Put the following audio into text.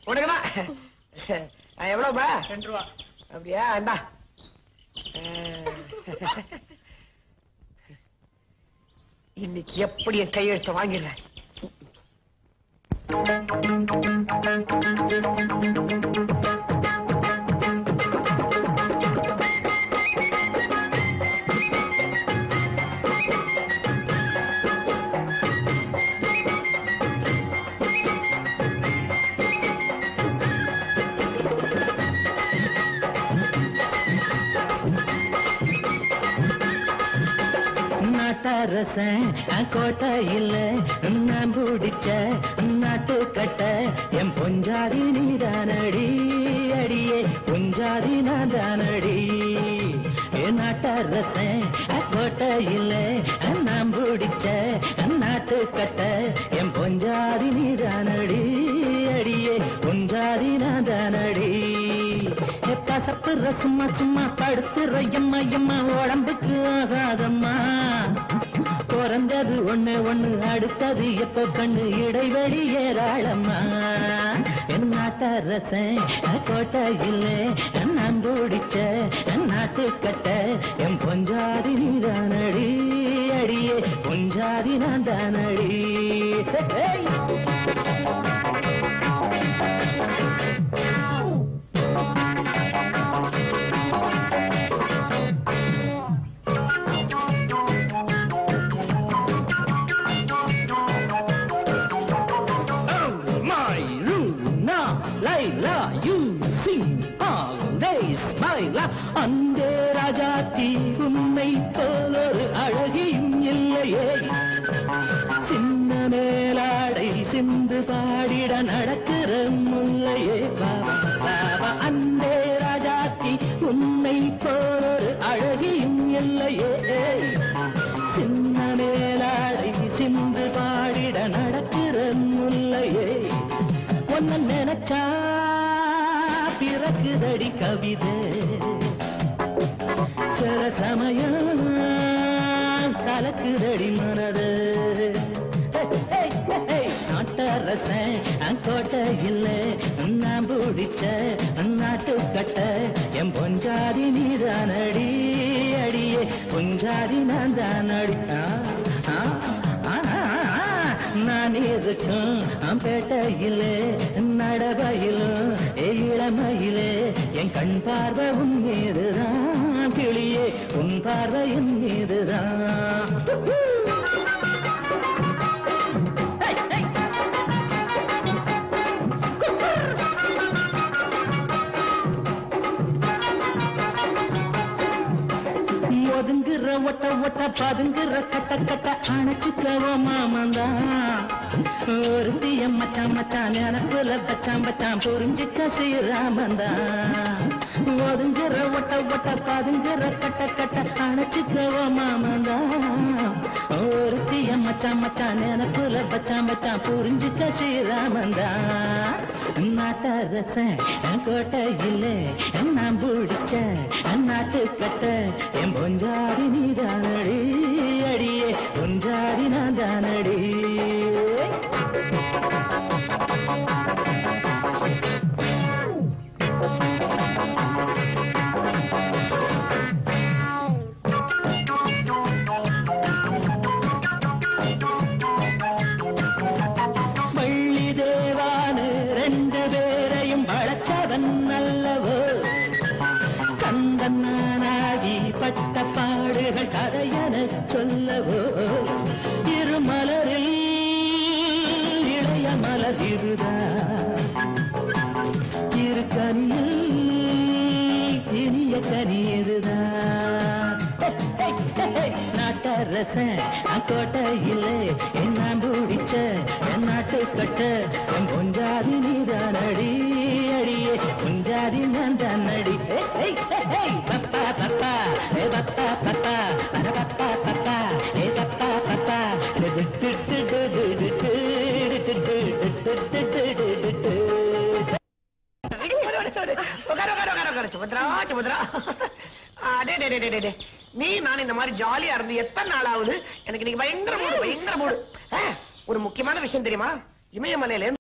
உனக்குதான் அஹ், எவ்வளவுப்பா ரெண்டு ரூபா அப்படியா இந்தா அஹ். இன்னைக்கு எப்படி என் கையெழுத்த வாங்கிடுறேன் நாட்டரசன் கோட்டையில் நான் பிடிச்ச நாட்டு கட்ட என் பொஞ்சாதி நீதானடி அடியே பொஞ்சாதி நான் தானடி என் நாட்டரசன் கோட்டையில் நான் பிடிச்ச நாட்டு கட்ட என் பொஞ்சாதி நீதானடி அடியே பொஞ்சாதி நான் தானடி பசப்புற சும்மா சும்மா படுத்துற எம்மா எம்மா உடம்புக்கு ஆகாதம்மா பிறந்தது ஒண்ணு ஒண்ணு அடுத்தது எப்ப கண்ணு இடைவெளி ஏராளம்மா என் நாட்டரசன் கோட்டையில் நான் பிடிச்ச நாட்டு கட்ட என் பொஞ்சாதி நீதானடி அடியே பொஞ்சாதி நான் தானடி Hey! Oh, my Runa, Laila, you sing all days, my love. அந்தே ராஜாத்தி உன்னை போலொரு அழகியும் இல்லையே சின்ன மேலாடை சிந்து பாடிட நடக்கிற முல்லையே பாபா பாபா அந்தே ராஜாத்தி உன்னை போலொரு அழகியும் இல்லையே சின்ன மேலாடை சிந்து பாடிட நடக்கிற முல்லையே ஒன்ன நினைச்சா பிறக்குதடி கவிதை சில சமயம் கலக்குதடி மனது நாட்டரசன் கோட்டையில் நான் பிடிச்ச நாட்டு கட்ட என் பொஞ்சாதி நீதானடி அடியே பொஞ்சாதி நான் தானடி ஆ, ஆ, ஆ, ஆ, ஆ. நான் இருக்கும் பேட்டையிலே நடவையிலும் இளமையிலே என் கண் பார்வை உன் மீதுதான் கிளியே உன் பார்வை என் மீதுதான் ஒதுங்குற ஒட்ட ஒட்ட பதுங்குற கட்ட கட்ட அணைச்சுக்கவோ மாமந்தான் ஒருத்திய மச்சான் மச்சான் நினப்புல பச்சான் பச்சான் புரிஞ்சுக்க ஸ்ரீராமந்தான் ஒதுங்குற ஒட்ட ஒட்ட பதுங்குற கட்ட கட்ட அணைச்சுக்கவோ மாமந்தான் ஒருத்திய மச்சான் மச்சான் நினப்புல பச்சான் பச்சான் புரிஞ்சுக்க ஸ்ரீராமந்தான் நாட்டரசன் கோட்டையிலே நான் பிடிச்ச நாட்டு கட்ட என் பொஞ்சாடி நீதானடி அடியே பொஞ்சாடி நான் தானடி வள்ளி தேவானு ரெண்டு பேரையும் வளச்சவன் நல்லவோ கந்தன்னானாகி பட்ட பாடுகள் கதையென சொல்லவோ இருமலரில் இளைய மலர் இருதா இரு கனியில் இனிய கனி இதுதான் நாட்டரசன் கோட்டையிலே என்ன பிடிச்ச என் நாட்டு கட்ட என் பொஞ்சாதி நீதானடி அடியே பொஞ்சாதி நான் தானடி பப்பா பப்பா ஏ பப்பா பப்பா பர பப்பா பப்பா ஏ பப்பா பப்பா உட்காரு, உட்காரு, உட்காரு, உட்காரு. சுபத்ரா சுபத்ரா ஆ, டே, டே, டே, டே, டே, டே. நீ நான் இந்த மாதிரி ஜாலியா இருந்து எத்தனை நாள் ஆகுது எனக்கு நீங்க பயங்கர மூடு பயங்கர மூடு ஆ, ஒரு முக்கியமான விஷயம் தெரியுமா இமயமலையில இருந்து